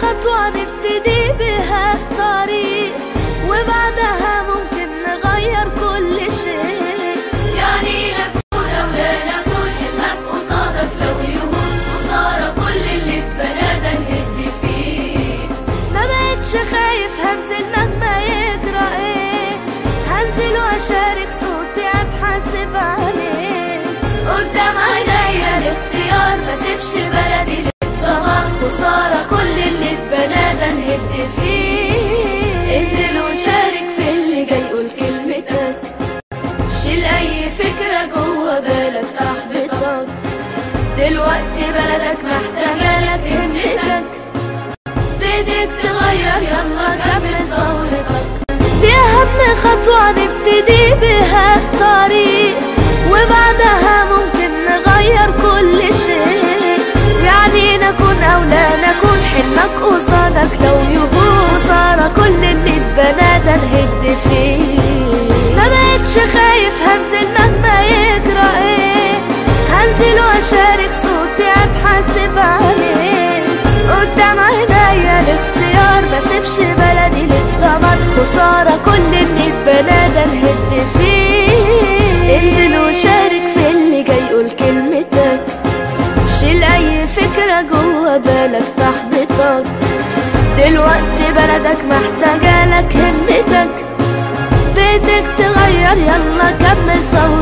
خطوة نبتدي بها الطريق وبعدها ممكن نغير كل شيء يعني نكون أو لا نكون حلمك قصادك لو يهون خسارة كل اللي اتبنى ده نهد فيه ما بقتش خايف هنزل مهما يجرى ايه هنزل واشارك صوتي اتحاسب عليه قدام عينيا الاختيار ما سيبش بلدي للدمار خسارة كل اللي اتبنى ده نهد فيه انزل وشارك في اللي جاي قول كلمتك شيل أي فكرة جوه بالك تحبطك دلوقتي بلدك محتاجة لك همتك بدك تغير يلا كمل ثورتك دي أهم خطوة نبتدي بها الطريق وبعدها ممكن نغير كل شيء يعني نكون أو لا نكون حلمك قصادك لو يهون صار كل اللي اتبنى ده نهد فيه ما بقتش خايف هنزل مهما يجرى ايه هنزل واشارك صوتي اتحاسب عليه قدام عينيا الاختيار ما سيبش بلدي للدمار خسارة كل اللي اتبنى ده نهد فيه انزل وشارك في اللي جاي قول كلمتك شيل اي فكرة جوه بالك تحبطك دلوقتي بلدك محتاجة لك همتك بدك تغير يلا كمل ثورتك